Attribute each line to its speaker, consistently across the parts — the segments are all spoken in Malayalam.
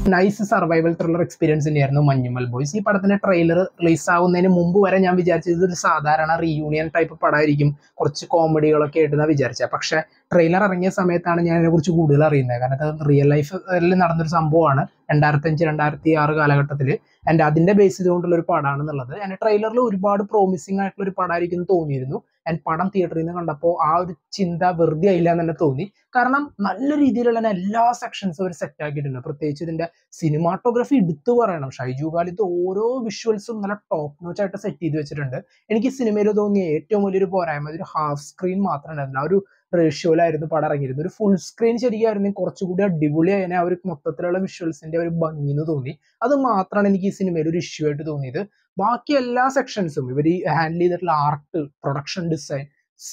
Speaker 1: നൈസ് സർവൈവൽ ത്രില്ലർ എക്സ്പീരിയൻസ് തന്നെയായിരുന്നു മഞ്ഞുമൽ ബോയ്സ് ഈ പടത്തിന്റെ ട്രെയിലർ റിലീസ് ആവുന്നതിന് മുമ്പ് വരെ ഞാൻ വിചാരിച്ചത് ഇതൊരു സാധാരണ റീയൂണിയൻ ടൈപ്പ് പടമായിരിക്കും കുറച്ച് കോമഡികളൊക്കെ ആയിട്ടാണ് വിചാരിച്ചത് പക്ഷെ ട്രെയിലർ ഇറങ്ങിയ സമയത്താണ് ഞാൻ ഇതിനെക്കുറിച്ച് കൂടുതൽ അറിയുന്നത് കാരണം അത് റിയൽ ലൈഫിൽ നടന്നൊരു സംഭവമാണ് രണ്ടായിരത്തി അഞ്ച് രണ്ടായിരത്തി ആറ് കാലഘട്ടത്തിൽ ആൻഡ് അതിന്റെ ബേസ് ചെയ്തുകൊണ്ടുള്ള ഒരു പടമാണെന്നുള്ളത് ആൻഡ് ട്രെയിലറിൽ ഒരുപാട് പ്രോമിസിംഗ് ആയിട്ടുള്ള ഒരു പടമായിരിക്കും എന്ന് തോന്നിയിരുന്നു ആൻഡ് പടം തിയേറ്ററിൽ നിന്ന് കണ്ടപ്പോൾ ആ ഒരു ചിന്ത വെറുതെ ആയില്ല എന്ന് തന്നെ തോന്നി കാരണം നല്ല രീതിയിലുള്ള തന്നെ എല്ലാ സെക്ഷൻസും അവർ സെറ്റ് ആക്കിയിട്ടുണ്ട് പ്രത്യേകിച്ച് ഇതിന്റെ സിനിമാറ്റോഗ്രഫി എടുത്തു പറയണം ഷൈജു ഖാലിദ് ഓരോ വിഷ്വൽസും നല്ല ടോപ്പ് നോച്ച് ആയിട്ട് സെറ്റ് ചെയ്ത് വെച്ചിട്ടുണ്ട് എനിക്ക് സിനിമയിൽ തോന്നിയ ഏറ്റവും വലിയൊരു പോരായ്മ ഒരു ഹാഫ് സ്ക്രീൻ മാത്രം ഉണ്ടായിരുന്നില്ല ആ ഒരു റേഷ്യോയിലായിരുന്നു പടം ഇറങ്ങിയിരുന്നത് ഒരു ഫുൾ സ്ക്രീൻ ശരിയായിരുന്നെങ്കിൽ കുറച്ചുകൂടി അടിപൊളിയായ ആ ഒരു മൊത്തത്തിലുള്ള വിഷ്വൽസിന്റെ ഒരു ഭംഗി എന്ന് തോന്നി അത് മാത്രമാണ് എനിക്ക് ഈ സിനിമയിൽ ഒരു ഇഷ്യൂ ആയിട്ട് തോന്നിയത് ബാക്കി എല്ലാ സെക്ഷൻസും ഇവർ ഈ ഹാൻഡിൽ ചെയ്തിട്ടുള്ള art production design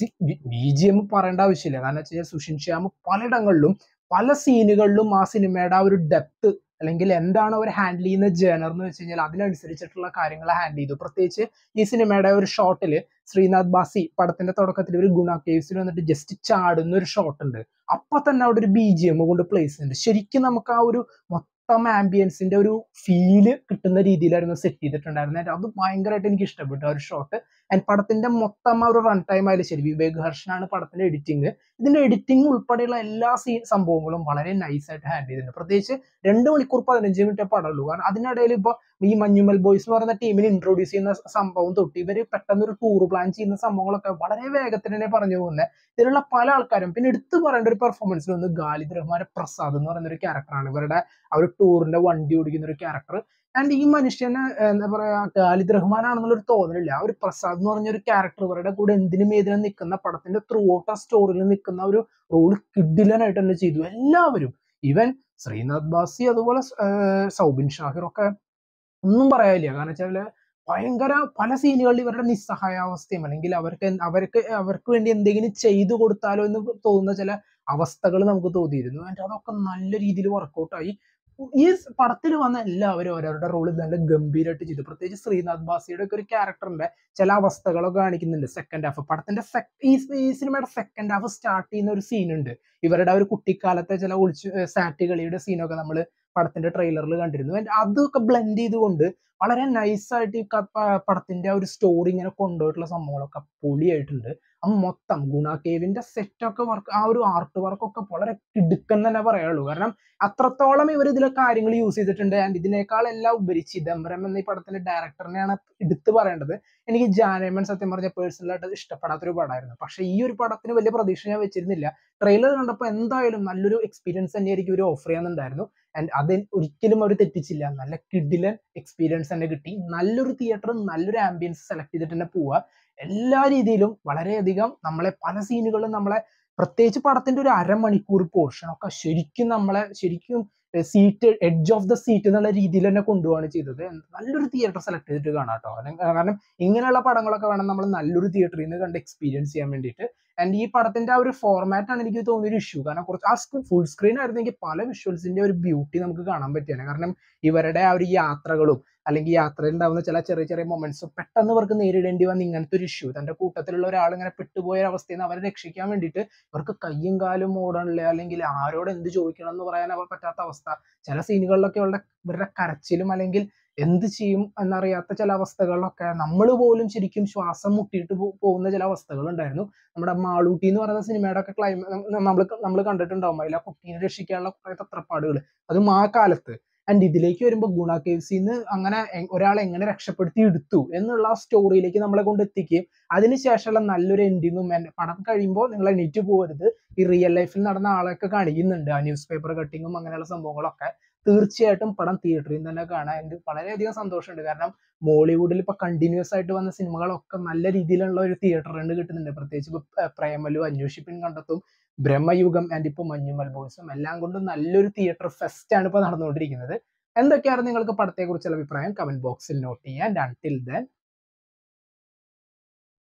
Speaker 1: B G M പറയേണ്ട ആവശ്യമില്ല കാരണം വെച്ച് കഴിഞ്ഞാൽ സുഷിൻ ശ്യാം പലയിടങ്ങളിലും പല സീനുകളിലും ആ സിനിമയുടെ ആ ഒരു ഡെപ്ത് അല്ലെങ്കിൽ എന്താണ് അവർ ഹാൻഡിൽ ചെയ്യുന്ന ജേണർ എന്ന് വെച്ച് കഴിഞ്ഞാൽ അതിനനുസരിച്ചിട്ടുള്ള കാര്യങ്ങൾ ഹാൻഡിൽ ചെയ്തു പ്രത്യേകിച്ച് ഈ സിനിമയുടെ ഒരു ഷോട്ടിൽ ശ്രീനാഥ് ബാസി പടത്തിന്റെ തുടക്കത്തിൽ ഒരു ഗുണ കേവ്സിൽ വന്നിട്ട് ജസ്റ്റ് ചാടുന്ന ഒരു ഷോട്ട് ഉണ്ട് അപ്പൊ തന്നെ അവിടെ ഒരു ബി ജി എം കൊണ്ട് പ്ലേസ് ഉണ്ട് ശരിക്കും നമുക്ക് ആ ഒരു മൊത്തം ആംബിയൻസിന്റെ ഒരു ഫീല് കിട്ടുന്ന രീതിയിലായിരുന്നു സെറ്റ് ചെയ്തിട്ടുണ്ടായിരുന്നത് അത് ഭയങ്കരമായിട്ട് എനിക്ക് ഇഷ്ടപ്പെട്ടു ആ ഒരു ഷോട്ട് ആൻഡ് പടത്തിന്റെ മൊത്തം ആ ഒരു റൺ ടൈം ആയാലും ശരി വിവേക് ഹർഷനാണ് പടത്തിന്റെ എഡിറ്റിംഗ് ഇതിന്റെ എഡിറ്റിംഗ് ഉൾപ്പെടെയുള്ള എല്ലാ സീ സംഭവങ്ങളും വളരെ നൈസ് ആയിട്ട് ഹാൻഡിൽ ചെയ്തിട്ടുണ്ട് പ്രത്യേകിച്ച് രണ്ട് മണിക്കൂർ പതിനഞ്ച് മിനിറ്റ് പടമുള്ളൂ കാരണം അതിനിടയിൽ ഇപ്പോൾ ഈ മഞ്ഞുമൽ ബോയ്സ് എന്ന് പറയുന്ന ടീമിനെ ഇൻട്രൊഡ്യൂസ് ചെയ്യുന്ന സംഭവം തൊട്ട് ഇവര് പെട്ടെന്ന് ഒരു ടൂർ പ്ലാൻ ചെയ്യുന്ന സംഭവങ്ങളൊക്കെ വളരെ വേഗത്തിൽ തന്നെ പറഞ്ഞു പോകുന്നത് ഇതിലുള്ള പല ആൾക്കാരും പിന്നെ എടുത്തു പറയേണ്ട ഒരു പെർഫോമൻസിൽ ഒന്ന് ഗാലിദ് റഹ്മാൻ പ്രസാദ് എന്ന് പറയുന്ന ഒരു ക്യാരക്ടറാണ് ഇവരുടെ ആ ഒരു ടൂറിന്റെ വണ്ടി ഓടിക്കുന്ന ഒരു ക്യാരക്ടർ ആൻഡ് ഈ മനുഷ്യന് എന്താ പറയാ ഖാലിദ് റഹ്മാൻ ആണെന്നുള്ളൊരു തോന്നലില്ല ആ ഒരു പ്രസാദ് എന്ന് പറഞ്ഞ ഒരു ക്യാരക്ടർ ഇവരുടെ കൂടെ എന്തിനും ഏതിനും നിൽക്കുന്ന പടത്തിന്റെ ത്രൂ ഔട്ട് ആ സ്റ്റോറിയിൽ നിൽക്കുന്ന ഒരു റോൾ കിഡിലനായിട്ട് തന്നെ ചെയ്തു എല്ലാവരും ഈവൻ ശ്രീനാഥ് ബാസി അതുപോലെ സൗബിൻ ഷാഹിർ ഒക്കെ ഒന്നും പറയാനില്ല കാരണം വെച്ചാല് ഭയങ്കര പല സീനുകളിൽ ഇവരുടെ നിസ്സഹായാവസ്ഥയും അല്ലെങ്കിൽ അവർക്ക് അവർക്ക് അവർക്ക് വേണ്ടി എന്തെങ്കിലും ചെയ്തു കൊടുത്താലോ എന്ന് തോന്നുന്ന ചില അവസ്ഥകൾ നമുക്ക് തോന്നിയിരുന്നു ആൻഡ് അതൊക്കെ നല്ല രീതിയിൽ വർക്കൗട്ടായി ഈ പടത്തിൽ വന്ന എല്ലാവരും അവരവരുടെ റോള് നല്ല ഗംഭീരമായിട്ട് ചെയ്തു പ്രത്യേകിച്ച് ശ്രീനാഥ് ബാസിയുടെ ഒക്കെ ഒരു ക്യാരക്ടറിന്റെ ചില അവസ്ഥകളൊക്കെ കാണിക്കുന്നുണ്ട് സെക്കൻഡ് ഹാഫ് പടത്തിന്റെ ഈ ഈ സിനിമയുടെ സെക്കൻഡ് ഹാഫ് സ്റ്റാർട്ട് ചെയ്യുന്ന ഒരു സീനുണ്ട് ഇവരുടെ ഒരു കുട്ടിക്കാലത്തെ ചില ഒളിച്ചു സാറ്റ് കളിയുടെ സീനൊക്കെ നമ്മൾ പടത്തിന്റെ ട്രെയിലറിൽ കണ്ടിരുന്നു ആൻഡ് അതൊക്കെ ബ്ലെൻഡ് ചെയ്തുകൊണ്ട് വളരെ നൈസായിട്ട് ഈ പടത്തിന്റെ ആ ഒരു സ്റ്റോറി ഇങ്ങനെ കൊണ്ടുപോയിട്ടുള്ള സംഭവങ്ങളൊക്കെ പൊളിയായിട്ടുണ്ട് ആ മൊത്തം ഗുണ കേവിന്റെ സെറ്റൊക്കെ വർക്ക് ആ ഒരു ആർട്ട് വർക്കൊക്കെ വളരെ കിടുക്കൻ തന്നെ പറയുള്ളൂ കാരണം അത്രത്തോളം ഇവർ ഇതിലെ കാര്യങ്ങൾ യൂസ് ചെയ്തിട്ടുണ്ട് ആൻഡ് ഇതിനേക്കാൾ എല്ലാം ഉപരി ചിദംബരം എന്ന ഈ പടത്തിന്റെ ഡയറക്ടറിനെയാണ് എടുത്തു പറയേണ്ടത് എനിക്ക് ജാനേമൻ സത്യം പറഞ്ഞ പേഴ്സണലായിട്ട് ഇഷ്ടപ്പെടാത്തൊരു പടമായിരുന്നു പക്ഷെ ഈ ഒരു പടത്തിന് വലിയ പ്രതീക്ഷ ഞാൻ വെച്ചിരുന്നില്ല ട്രെയിലർ കണ്ടപ്പോൾ എന്തായാലും നല്ലൊരു എക്സ്പീരിയൻസ് തന്നെയായിരിക്കും ഇവർ ഓഫർ ചെയ്യുന്നുണ്ടായിരുന്നു ആൻഡ് അത് ഒരിക്കലും അവർ തെറ്റിച്ചില്ല നല്ല കിഡിലൻ എക്സ്പീരിയൻസ് തന്നെ കിട്ടി നല്ലൊരു തിയേറ്റർ നല്ലൊരു ആംബിയൻസ് സെലക്ട് ചെയ്തിട്ട് തന്നെ പോവുക എല്ലാ രീതിയിലും വളരെയധികം നമ്മളെ പല സീനുകളും നമ്മളെ പ്രത്യേകിച്ച് പടത്തിന്റെ ഒരു അരമണിക്കൂർ പോർഷൻ ഒക്കെ ശരിക്കും നമ്മളെ ശരിക്കും seat edge of the seat എന്നുള്ള രീതിയിൽ തന്നെ കൊണ്ടുപോവാണ് ചെയ്തത് നല്ലൊരു തിയേറ്റർ സെലക്ട് ചെയ്തിട്ട് കാണാം കേട്ടോ കാരണം ഇങ്ങനെയുള്ള പടങ്ങളൊക്കെ വേണം നമ്മൾ നല്ലൊരു തിയേറ്ററിൽ നിന്ന് കണ്ട് എക്സ്പീരിയൻസ് ചെയ്യാൻ വേണ്ടിയിട്ട് ആൻഡ് ഈ പടത്തിന്റെ ആ ഒരു ഫോർമാറ്റ് ആണ് എനിക്ക് തോന്നിയൊരു ഇഷ്യൂ കാരണം കുറച്ച് ആ ഫുൾ സ്ക്രീൻ ആയിരുന്നെങ്കിൽ പല വിഷ്വൽസിന്റെ ഒരു ബ്യൂട്ടി നമുക്ക് കാണാൻ പറ്റിയാണ് കാരണം ഇവരുടെ ആ ഒരു യാത്രകളും അല്ലെങ്കിൽ യാത്രയിൽ ഉണ്ടാകുന്ന ചില ചെറിയ ചെറിയ മൊമെന്റ്സ് പെട്ടെന്ന് ഇവർക്ക് നേരിടേണ്ടി വന്ന ഇങ്ങനത്തെ ഒരു ഇഷ്യൂ തന്റെ കൂട്ടത്തിലുള്ള ഒരാൾ ഇങ്ങനെ പെട്ടുപോയ അവസ്ഥയിൽ നിന്ന് അവരെ രക്ഷിക്കാൻ വേണ്ടിയിട്ട് ഇവർക്ക് കയ്യും കാലും ഓടണില്ല അല്ലെങ്കിൽ ആരോട് എന്ത് ചോദിക്കണം എന്ന് പറയാൻ അവർ പറ്റാത്ത അവസ്ഥ ചില സീനുകളിലൊക്കെ അവരുടെ ഇവരുടെ കരച്ചിലും അല്ലെങ്കിൽ എന്ത് ചെയ്യും എന്നറിയാത്ത ചില അവസ്ഥകളിലൊക്കെ നമ്മൾ പോലും ശരിക്കും ശ്വാസം മുട്ടിയിട്ട് പോകുന്ന ചില അവസ്ഥകൾ ഉണ്ടായിരുന്നു നമ്മുടെ മാളൂട്ടി എന്ന് പറയുന്ന സിനിമയുടെ ഒക്കെ ക്ലൈമ നമ്മൾ നമ്മൾ കണ്ടിട്ടുണ്ടാവും അതിൽ ആ കുട്ടീനെ രക്ഷിക്കാനുള്ള കുറെ തത്രപ്പാടുകൾ അതും ആ കാലത്ത് ആൻഡ് ഇതിലേക്ക് വരുമ്പോൾ ഗുണ കേവ്സിന്ന് അങ്ങനെ ഒരാളെ എങ്ങനെ രക്ഷപ്പെടുത്തി എടുത്തു എന്നുള്ള ആ സ്റ്റോറിയിലേക്ക് നമ്മളെ കൊണ്ട് എത്തിക്കുകയും അതിനുശേഷമുള്ള നല്ലൊരു എൻഡിങ്ങും പടം കഴിയുമ്പോൾ നിങ്ങൾ എണീറ്റ് പോകരുത് ഈ റിയൽ ലൈഫിൽ നടന്ന ആളെയൊക്കെ കാണിക്കുന്നുണ്ട് ആ ന്യൂസ് പേപ്പർ കട്ടിങ്ങും അങ്ങനെയുള്ള സംഭവങ്ങളൊക്കെ തീർച്ചയായിട്ടും പടം തിയേറ്ററിൽ തന്നെ കാണാൻ എനിക്ക് വളരെയധികം സന്തോഷമുണ്ട് കാരണം മോളിവുഡിൽ ഇപ്പൊ കണ്ടിന്യൂസ് ആയിട്ട് വന്ന സിനിമകളൊക്കെ നല്ല രീതിയിലുള്ള ഒരു തിയേറ്റർ റണ്ട് കിട്ടുന്നുണ്ട് പ്രത്യേകിച്ച് ഇപ്പൊ പ്രേമലു അന്വേഷിപ്പിൻ കണ്ടെത്തും ബ്രഹ്മയുഗം ആൻഡ് ഇപ്പൊ മഞ്ഞുമൽ ബോയ്സും എല്ലാം കൊണ്ടും നല്ലൊരു തിയേറ്റർ ഫെസ്റ്റ് ആണ് ഇപ്പൊ നടന്നുകൊണ്ടിരിക്കുന്നത് എന്തൊക്കെയാണ് നിങ്ങൾക്ക് പടത്തെക്കുറിച്ചുള്ള അഭിപ്രായം കമന്റ് ബോക്സിൽ നോട്ട് ചെയ്യാൻ അൺടിൽ ദെൻ